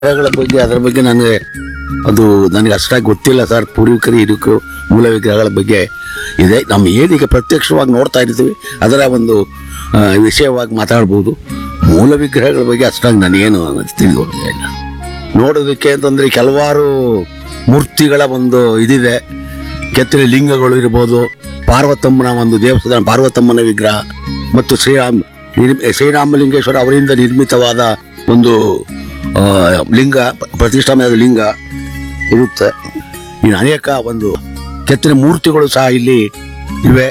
ವಿಗ್ರಹಗಳ ಬಗ್ಗೆ ಅದರ ಬಗ್ಗೆ ನನಗೆ ಅದು ನನಗೆ ಅಷ್ಟಾಗಿ ಗೊತ್ತಿಲ್ಲ ಸರ್ ಪೂರ್ವಿಕರು ಹಿರಿಕರು ಮೂಲ ವಿಗ್ರಹಗಳ ಬಗ್ಗೆ ಇದೆ ನಮ್ಮ ಏನೀಗ ಪ್ರತ್ಯಕ್ಷವಾಗಿ ನೋಡ್ತಾ ಇರ್ತೀವಿ ಅದರ ಒಂದು ಆ, ವಿಷಯವಾಗಿ ಮಾತಾಡ್ಬೋದು ಮೂಲ ವಿಗ್ರಹಗಳ ಬಗ್ಗೆ ಅಷ್ಟಾಗಿ ನನಗೇನು ತಿಳಿದುಕೊಂಡಿಲ್ಲ ಇಲ್ಲ ನೋಡೋದಕ್ಕೆ ಅಂತಂದ್ರೆ ಕೆಲವಾರು ಮೂರ್ತಿಗಳ ಒಂದು ಇದಿದೆ ಕೆತ್ತನೆ ಲಿಂಗಗಳು ಇರ್ಬೋದು ಪಾರ್ವತಮ್ಮನ ಒಂದು ದೇವಸ್ಥಾನ ಪಾರ್ವತಮ್ಮನ ವಿಗ್ರಹ ಮತ್ತು ಶ್ರೀರಾಮ್ ನಿರ್ಮ- ಶ್ರೀರಾಮಲಿಂಗೇಶ್ವರ ಅವರಿಂದ ನಿರ್ಮಿತವಾದ ಒಂದು ಆ, ಲಿಂಗ ಪ್ರತಿಷ್ಠಾನದ ಲಿಂಗ ಇರುತ್ತೆ ಇನ್ನು ಅನೇಕ ಒಂದು ಕೆತ್ತನೆ ಮೂರ್ತಿಗಳು ಸಹ ಇಲ್ಲಿ ಇವೆ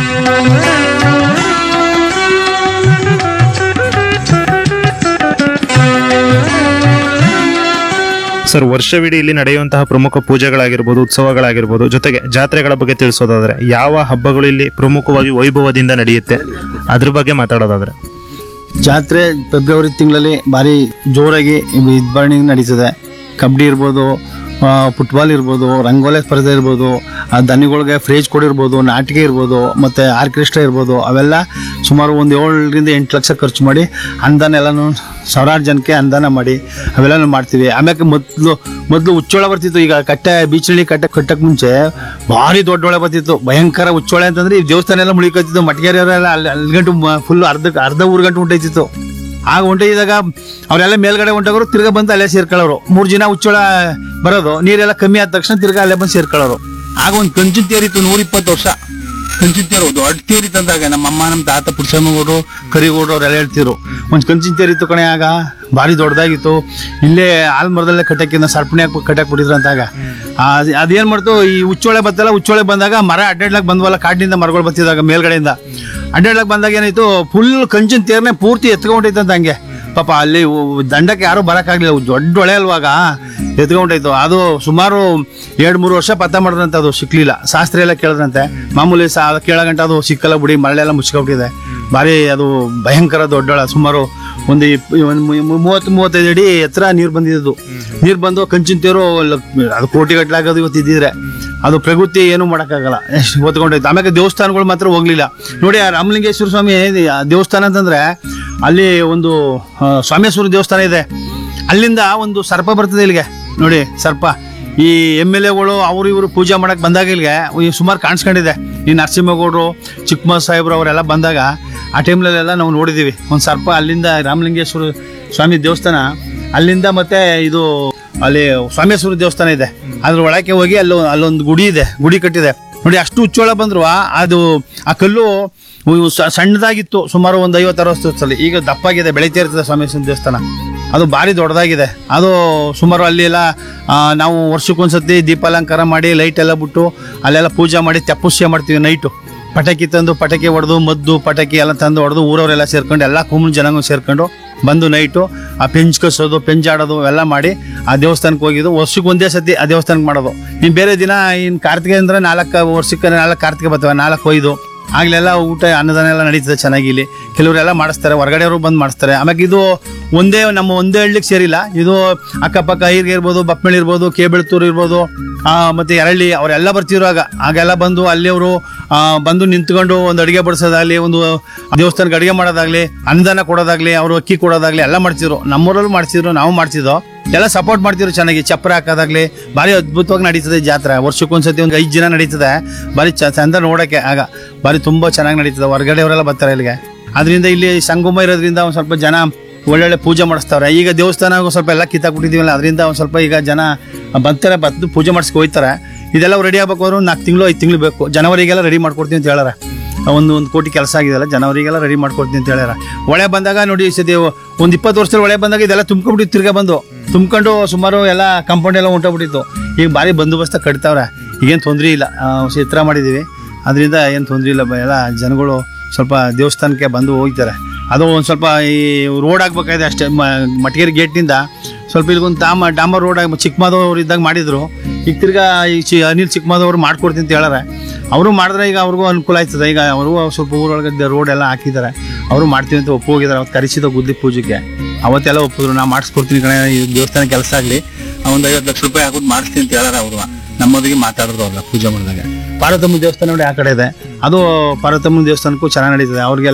ಸರ್ ವರ್ಷವಿಡೀ ಇಲ್ಲಿ ನಡೆಯುವಂತಹ ಪ್ರಮುಖ ಪೂಜೆಗಳಾಗಿರ್ಬೋದು ಉತ್ಸವಗಳಾಗಿರ್ಬೋದು ಜೊತೆಗೆ ಜಾತ್ರೆಗಳ ಬಗ್ಗೆ ತಿಳಿಸೋದಾದ್ರೆ ಯಾವ ಹಬ್ಬಗಳು ಇಲ್ಲಿ ಪ್ರಮುಖವಾಗಿ ವೈಭವದಿಂದ ನಡೆಯುತ್ತೆ ಅದ್ರ ಬಗ್ಗೆ ಮಾತಾಡೋದಾದ್ರೆ ಜಾತ್ರೆ ಫೆಬ್ರವರಿ ತಿಂಗಳಲ್ಲಿ ಭಾರಿ ಜೋರಾಗಿ ಬರ್ನಿಂಗ್ ನಡೀತದೆ ಕಬಡ್ಡಿ ಇರ್ಬೋದು ಆ, ಫುಟ್ಬಾಲ್ ಇರ್ಬೋದು ರಂಗೋಲಿ ಸ್ಪರ್ಧೆ ಇರ್ಬೋದು ಆ ದನಿಗಳಿಗೆ ಫ್ರೇಜ್ ಕೊಡಿರ್ಬೋದು ನಾಟಿಕೆ ಇರ್ಬೋದು ಮತ್ತು ಆರ್ಕೆಸ್ಟ್ರಾ ಇರ್ಬೋದು ಅವೆಲ್ಲ ಸುಮಾರು ಒಂದು ಏಳರಿಂದ ಎಂಟು ಲಕ್ಷ ಖರ್ಚು ಮಾಡಿ ಅನುದಾನ ಎಲ್ಲನೂ ಸಾವಿರಾರು ಜನಕ್ಕೆ ಅನುದಾನ ಮಾಡಿ ಅವೆಲ್ಲನೂ ಮಾಡ್ತೀವಿ ಆಮ್ಯಾಕೆ ಮೊದಲು ಮೊದಲು ಉಚ್ಚೋಳ ಬರ್ತಿತ್ತು ಈಗ ಕಟ್ಟೆ ಬೀಚಳ್ಳಿ ಕಟ್ಟೆ ಕಟ್ಟಕ್ಕೆ ಮುಂಚೆ ಭಾರಿ ದೊಡ್ಡೊಳೆ ಬರ್ತಿತ್ತು ಭಯಂಕರ ಉಚ್ಚೋಳೆ ಅಂತಂದ್ರೆ ಈ ದೇವಸ್ಥಾನ ಎಲ್ಲ ಮುಳಿಕತ್ತಿತ್ತು ಮಟ್ಗೇರಿಯವರೆಲ್ಲ ಅಲ್ಲಿ ಅಲ್ಲಿ ಗಂಟು ಫುಲ್ ಅರ್ಧ ಅರ್ಧ ಊರು ಗಂಟು ಹೊಂಟೈತಿತ್ತು ಆಗ ಹೊಂಟಿದಾಗ ಅವರೆಲ್ಲ ಮೇಲ್ಗಡೆ ಹೊಂಟೋರು ತಿರ್ಗಾ ಬಂದು ಅಲ್ಲೇ ಸೇರ್ಕೊಳ್ಳೋರು ಮೂರು ಜನ ಉಚ್ಚೋಳ ಬರೋದು ನೀರೆಲ್ಲ ಕಮ್ಮಿ ಆದ ತಕ್ಷಣ ತಿರ್ಗಾ ಅಲ್ಲೇ ಬಂದು ಸೇರ್ಕೊಳ್ಳೋರು ಆಗ ಒಂದು ಕಂಚಿನ ತೇರಿತ್ತು ನೂರ ಇಪ್ಪತ್ತು ವರ್ಷ ಕಂಚಿನ ತೇರು ದೊಡ್ಡ ತೇರಿ ತಂದಾಗ ನಮ್ಮ ಅಮ್ಮ ನಮ್ಮ ತಾತ ಪುರುಷಮ್ಮಗೌಡರು ಕರಿಗೌಡರು ಅವರೆಲ್ಲ ಹೇಳ್ತಿರು ಒಂದು ಕಂಚಿನ ತೇರಿತ್ತು ಕಣೆ ಆಗ ಭಾರಿ ದೊಡ್ಡದಾಗಿತ್ತು ಇಲ್ಲೇ ಆಲ್ಮರದಲ್ಲೇ ಕಟ್ಟಕ್ಕಿಂತ ಸರ್ಪಣೆ ಹಾಕಿ ಕಟ್ಟಕ್ಕೆ ಬಿಟ್ಟಿದ್ರು ಅಂತಾಗ ಅದ್- ಅದೇನ್ ಮಾಡ್ತು ಈ ಉಚ್ಚೋಳೆ ಬತ್ತಲ್ಲ ಉಚ್ಚೋಳೆ ಬಂದಾಗ ಮರ ಅಡ್ಡಾಡ್ಲಕ್ ಬಂದ್ವಲ್ಲ ಕಾಡಿನಿಂದ ಮರಗಳು ಬತ್ತಿದಾಗ ಮೇಲ್ಗಡೆಯಿಂದ ಅಡ್ಡಾಡ್ಲಕ್ ಬಂದಾಗ ಏನಾಯ್ತು ಫುಲ್ ಕಂಚಿನ ತೇರ್ನೆ ಪೂರ್ತಿ ಎತ್ಕೊಂಡೈತಂತ ಹಂಗೆ ಪಾಪ ಅಲ್ಲಿ ಉ- ದಂಡಕ್ಕೆ ಯಾರು ಬರಕ್ಕಾಗ್ಲಿಲ್ಲ ಅವು ದೊಡ್ಡ ಹೊಳೆ ಅಲ್ವಾಗ ಎತ್ಕೊಂಡೈತು ಅದು ಸುಮಾರು ಎರಡು ಮೂರು ವರ್ಷ ಪತ್ತ ಮಾಡಿದ್ರಂತೆ ಅದು ಸಿಕ್ಲಿಲ್ಲ ಶಾಸ್ತ್ರಿ ಎಲ್ಲ ಕೇಳಿದ್ರಂತೆ ಮಾಮೂಲಿ ಸಾ ಕೇಳಗಂಟ ಅದು ಸಿಕ್ಕಲ್ಲ ಬಿಡಿ ಮರಳೆಲ್ಲ ಮುಚ್ಕೊಬಿಟ್ಟಿದೆ ಭಾರಿ ಅದು ಭಯಂಕರ ದೊಡ್ಡಳ ಸುಮಾರು ಒಂದು ಇಪ್- ಒಂದು ಮು- ಮೂವತ್ತು ಮೂವತ್ತೈದು ಅಡಿ ಎತ್ತರ ನೀರು ಬಂದಿದ್ದು ನೀರು ಬಂದು ಕಂಚಿನ ತೇರು ಲ- ಅದು ಕೋಟಿ ಗಟ್ಟಲಾಗೋದು ಇವತ್ತು ಇದ್ದಿದ್ರೆ ಅದು ಪ್ರಕೃತಿ ಏನು ಮಾಡೋಕ್ಕಾಗಲ್ಲ ಎಷ್ಟು ಹೊತ್ಕೊಂಡೈತೆ ಆಮೇಲೆ ದೇವಸ್ಥಾನಗಳು ಮಾತ್ರ ಹೋಗ್ಲಿಲ್ಲ ನೋಡಿ ಆ ರಾಮಲಿಂಗೇಶ್ವರ ಸ್ವಾಮಿ ಆ ದೇವಸ್ಥಾನ ಅಂತಂದ್ರೆ ಅಲ್ಲಿ ಒಂದು ಆ, ಸ್ವಾಮೇಶ್ವರ ದೇವಸ್ಥಾನ ಇದೆ ಅಲ್ಲಿಂದ ಒಂದು ಸರ್ಪ ಬರ್ತದೆ ಇಲ್ಲಿಗೆ ನೋಡಿ ಸರ್ಪ ಈ ಎಮ್ ಎಲ್ ಎಗಳು ಅವರು ಇವರು ಪೂಜೆ ಮಾಡಕ್ ಬಂದಾಗ ಇಲ್ಲಿಗೆ ಸುಮಾರು ಕಾಣಿಸ್ಕೊಂಡಿದೆ ಈ ನರಸಿಂಹಗೌಡರು ಚಿಕ್ಕಮ್ಮ ಸಾಹೇಬ್ರು ಅವರೆಲ್ಲ ಬಂದಾಗ ಆ ಟೈಮ್ನಲ್ಲೆಲ್ಲ ನಾವು ನೋಡಿದ್ದೀವಿ ಒಂದು ಸರ್ಪ ಅಲ್ಲಿಂದ ರಾಮಲಿಂಗೇಶ್ವರ ಸ್ವಾಮಿ ದೇವಸ್ಥಾನ ಅಲ್ಲಿಂದ ಮತ್ತೆ ಇದು ಅಲ್ಲಿ ಸ್ವಾಮೇಶ್ವರ ದೇವಸ್ಥಾನ ಇದೆ ಅದ್ರ ಒಳಕ್ಕೆ ಹೋಗಿ ಅಲ್ಲೋ ಅಲ್ಲೊಂದು ಗುಡಿ ಇದೆ ಗುಡಿ ಕಟ್ಟಿದೆ ನೋಡಿ ಅಷ್ಟು ಉಚ್ಚೋಳ ಬಂದ್ರು ಅದು ಆ ಕಲ್ಲು ಉ- ಸ- ಸಣ್ಣದಾಗಿತ್ತು ಸುಮಾರು ಒಂದು ಐವತ್ತು ಅರವತ್ತು ವರ್ಷದಲ್ಲಿ ಈಗ ದಪ್ಪಾಗಿದೆ ಬೆಳಿತಾ ಇರ್ತದೆ ಸ್ವಾಮೇಶ್ವರ ದೇವಸ್ಥಾನ ಅದು ಭಾರಿ ದೊಡ್ಡದಾಗಿದೆ ಅದು ಸುಮಾರು ಅಲ್ಲಿ ಎಲ್ಲ ಆ, ನಾವು ವರ್ಷಕ್ಕೊಂದ್ಸತಿ ದೀಪಾಲಂಕಾರ ಮಾಡಿ ಲೈಟ್ ಎಲ್ಲ ಬಿಟ್ಟು ಅಲ್ಲೆಲ್ಲ ಪೂಜೆ ಮಾಡಿ ತೆಪ್ಪುಷ್ಯ ಮಾಡ್ತೀವಿ ನೈಟು ಪಟಾಕಿ ತಂದು ಪಟಾಕಿ ಹೊಡೆದು ಮದ್ದು ಪಟಾಕಿ ಎಲ್ಲ ತಂದು ಹೊಡೆದು ಊರವರೆಲ್ಲ ಸೇರ್ಕೊಂಡು ಎಲ್ಲ ಕುಂಬಳ ಜನಾಂಗ ಸೇರ್ಕೊಂಡು ಬಂದು ನೈಟು ಆ ಪೆಂಚ್ ಕಸೋದು ಪೆಂಚ್ ಆಡೋದು ಎಲ್ಲ ಮಾಡಿ ಆ ದೇವಸ್ಥಾನಕ್ಕೆ ಹೋಗಿದ್ದು ವರ್ಷಕ್ಕೆ ಒಂದೇ ಸತಿ ಆ ದೇವಸ್ಥಾನಕ್ಕೆ ಮಾಡೋದು ಇನ್ನು ಬೇರೆ ದಿನ ಇನ್ನು ಕಾರ್ತಿಕೆ ಅಂದ್ರೆ ನಾಲ್ಕು ವರ್ಷಕ್ಕೆ ನಾಲ್ಕು ಕಾರ್ತಿಕೆ ಬರ್ತವೆ ನಾಲ್ಕು ಒಯ್ದು ಆಗ್ಲೆಲ್ಲ ಊಟ ಅನ್ನದಾನ ಎಲ್ಲ ನಡೀತದೆ ಚೆನ್ನಾಗಿ ಇಲ್ಲಿ ಕೆಲವರೆಲ್ಲ ಮಾಡಿಸ್ತಾರೆ ಹೊರಗಡೆಯವರು ಬಂದು ಮಾಡಿಸ್ತಾರೆ ಆಮೇಲೆ ಇದು ಒಂದೇ ನಮ್ಮ ಒಂದೇ ಹಳ್ಳಿಗೆ ಸೇರಿಲ್ಲ ಇದು ಅಕ್ಕಪಕ್ಕ ಐರ್ಗೆ ಇರ್ಬೋದು ಬಪ್ಪಳ್ಳಿ ಇರ್ಬೋದು ಕೇಬೆಳ್ತೂರು ಇರ್ಬೋದು ಆ, ಮತ್ತೆ ಎರಳ್ಳಿ ಅವರೆಲ್ಲ ಬರ್ತಿದ್ರು ಆಗ ಆಗೆಲ್ಲ ಬಂದು ಅಲ್ಲಿ ಅವರು ಬಂದು ನಿಂತ್ಕೊಂಡು ಒಂದು ಅಡುಗೆ ಬಡಿಸೋದಾಗ್ಲಿ ಒಂದು ದೇವಸ್ಥಾನಕ್ಕೆ ಅಡುಗೆ ಮಾಡೋದಾಗ್ಲಿ ಅನ್ನದಾನ ಕೊಡೋದಾಗ್ಲಿ ಅವರು ಅಕ್ಕಿ ಕೊಡೋದಾಗ್ಲಿ ಎಲ್ಲ ಮಾಡ್ತಿದ್ರು ನಮ್ಮೂರಲ್ಲೂ ಮಾಡ್ತಿದ್ರು ನಾವು ಮಾಡ್ತಿದ್ದೋ ಎಲ್ಲ ಸಪೋರ್ಟ್ ಮಾಡ್ತಿದ್ರು ಚೆನ್ನಾಗಿ ಚಪ್ರ ಹಾಕೋದಾಗ್ಲಿ ಭಾರಿ ಅದ್ಭುತವಾಗಿ ನಡೀತದೆ ಜಾತ್ರೆ ವರ್ಷಕ್ಕೊಂದ್ಸತಿ ಒಂದು ಐದು ಜನ ನಡೀತದೆ ಭಾರಿ ಚ ಚಂದ ನೋಡೋಕ್ಕೆ ಆಗ ಭಾರಿ ತುಂಬ ಚೆನ್ನಾಗಿ ನಡೀತದೆ ಹೊರಗಡೆಯವರೆಲ್ಲ ಬರ್ತಾರೆ ಇಲ್ಲಿಗೆ ಅದರಿಂದ ಇಲ್ಲಿ ಸಂಗಮ ಇರೋದ್ರಿಂದ ಒಂದು ಸ್ವಲ್ಪ ಜನ ಒಳ್ಳೊಳ್ಳೆ ಪೂಜೆ ಮಾಡಿಸ್ತಾವ್ರೆ ಈಗ ದೇವಸ್ಥಾನ ಒಂದ್ ಸ್ವಲ್ಪ ಎಲ್ಲ ಕಿತ್ತಾಕ್ಬಿಟ್ಟಿದ್ದೀವಲ್ಲ ಅದರಿಂದ ಒಂದು ಸ್ವಲ್ಪ ಈಗ ಜನ ಬರ್ತಾರೆ ಬಂದು ಪೂಜೆ ಮಾಡಿಸ್ಕೊ ಹೋಯ್ತಾರೆ ಇದೆಲ್ಲ ರೆಡಿ ಆಗ್ಬೇಕು ಅಂದ್ರೆ ಒಂದು ನಾಲ್ಕು ತಿಂಗಳು ಐದು ತಿಂಗಳು ಬೇಕು ಜನವರಿಗೆಲ್ಲ ರೆಡಿ ಮಾಡ್ಕೊಡ್ತೀನಿ ಅಂತ ಹೇಳಾರೆ ಒಂದು ಒಂದು ಕೋಟಿ ಕೆಲಸ ಆಗಿದೆಯಲ್ಲ ಜನವರಿಗೆಲ್ಲ ರೆಡಿ ಮಾಡ್ಕೊಡ್ತೀನಿ ಅಂತ ಹೇಳ್ಯಾರ ಒಳೆ ಬಂದಾಗ ನೋಡಿ ಈ ಸತಿ ಒಂದು ಇಪ್ಪತ್ತು ವರ್ಷದಲ್ಲಿ ಒಳೆ ಬಂದಾಗ ಇದೆಲ್ಲ ತುಂಬ್ಕೊಂಡ್ಬಿಟ್ಟು ತಿರ್ಗಾ ಬಂದು ತುಂಬ್ಕೊಂಡು ಸುಮಾರು ಎಲ್ಲ ಕಾಂಪೌಂಡ್ ಎಲ್ಲ ಹೊಂಟೋಗ್ಬಿಟ್ಟಿತ್ತು ಈಗ ಭಾರಿ ಬಂದೋಬಸ್ತ ಕಟ್ತಾವ್ರೆ ಈಗೇನು ತೊಂದರೆ ಇಲ್ಲ ಆ, ಚಿತ್ರ ಮಾಡಿದ್ದೀವಿ ಅದರಿಂದ ಏನು ತೊಂದರೆ ಇಲ್ಲ ಬ- ಎಲ್ಲ ಜನಗಳು ಸ್ವಲ್ಪ ದೇವಸ್ಥಾನಕ್ಕೆ ಬಂದು ಹೋಗ್ತಾರೆ ಅದು ಒಂದು ಸ್ವಲ್ಪ ಈ ರೋಡ್ ಆಗ್ಬೇಕಾಗಿದೆ ಅಷ್ಟೇ ಮ- ಮಟಗೇರಿ ಗೇಟ್ನಿಂದ ಸ್ವಲ್ಪ ಇಲ್ಲಿಗೊಂದು ತಾಮ ಡಾಂಬರ್ ರೋಡ್ ಆಗಿ ಚಿಕ್ಕಮಾದವ್ರು ಇದ್ದಾಗ ಮಾಡಿದ್ರು ಈಗ ತಿರ್ಗಾ ಈ ಚಿ ಅನಿಲ್ ಚಿಕ್ಕಮಾದವ್ರು ಮಾಡ್ಕೊಡ್ತೀನಿ ಅಂತ ಹೇಳಾರೆ ಅವರು ಮಾಡಿದ್ರೆ ಈಗ ಅವ್ರಿಗೂ ಅನುಕೂಲ ಆಯ್ತದೆ ಈಗ ಅವರು ಸ್ವಲ್ಪ ಊರೊಳಗೆ ರೋಡ್ ಎಲ್ಲ ಹಾಕಿದ್ದಾರೆ ಅವರು ಮಾಡ್ತೀವಿ ಅಂತ ಒಪ್ಪು ಹೋಗಿದ್ದಾರೆ ಅವತ್ತು ಕರೆಸಿದ ಗುದ್ದಿ ಪೂಜೆಗೆ ಅವತ್ತೆಲ್ಲ ಒಪ್ಪಿದ್ರು ನಾ ಮಾಡಿಸ್ಕೊಡ್ತೀನಿ ಕಣೆ ಈ ದೇವಸ್ಥಾನ ಕೆಲಸ ಆಗಲಿ ಒಂದು ಐವತ್ತು ಲಕ್ಷ ರೂಪಾಯಿ ಹಾಕ್ಬಿಟ್ಟು ಮಾಡಿಸ್ತೀನಿ ಅಂತ ಹೇಳಾರ ಅವರು ನಮ್ಮೊಂದಿಗೆ ಮಾತಾಡಿದ್ರು ಅವ್ರನ್ನ ಪೂಜೆ ಮಾಡಿದಾಗ ಪಾರ್ವತಮ್ಮ ದೇವಸ್ಥಾನ ನೋಡಿ ಆ ಕಡೆ ಇದೆ ಅದು ಪಾರ್ವತಮ್ಮನ ದೇವಸ್ಥಾನಕ್ಕೂ ಚೆನ್ನಾಗಿ ನಡೀತದೆ ಅವ್ರಿಗೆಲ್ಲ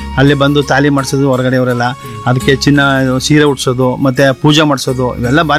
ಅಲ್ಲಿ ಬಂದು ತಾಲಿ ಮಾಡಿಸೋದು ಹೊರಗಡೆ ಅವರೆಲ್ಲ ಅದಕ್ಕೆ ಚಿನ್ನ ಸೀರೆ ಉಡ್ಸೋದು ಮತ್ತೆ ಪೂಜೆ ಮಾಡಿಸೋದು ಇವೆಲ್ಲ ಭಾರಿ